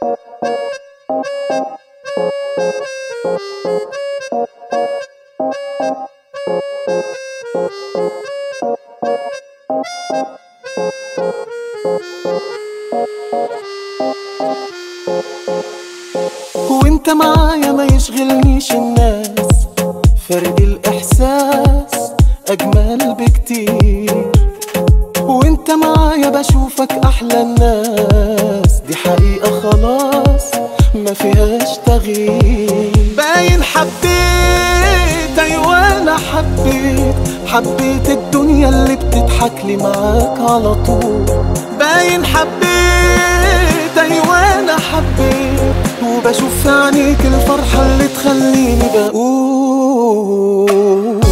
وانت معايا ما يشغلنيش الناس فرق الإحساس أجمل بكتير وانت معايا بشوفك أحلى الناس دي حقيقة خلاص ما فيهاش تغيير باين حبيت أيوة أنا حبيت حبيت الدنيا اللي بتضحك لي معاك على طول باين حبيت أيوة أنا حبيت وبشوف في عينيك الفرحة اللي تخليني بقول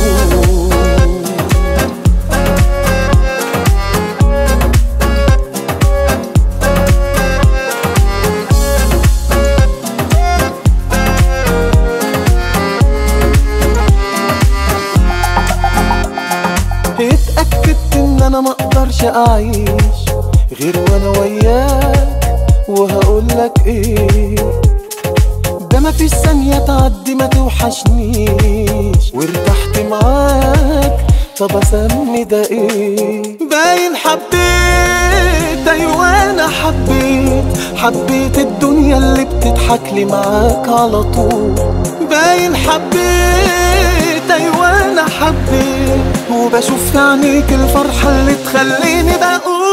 اتأكدت ان انا مقدرش اعيش غير وانا وياك وهقولك ايه ده مفيش ثانية تعدي ما توحشنيش وارتحت معاك طب اسمي ده ايه باين حبيت ايوه انا حبيت حبيت الدنيا اللي بتضحك لي معاك على طول باين حبيت ايوه انا حبيت وبشوف في عينيك الفرحة اللي تخليني بقول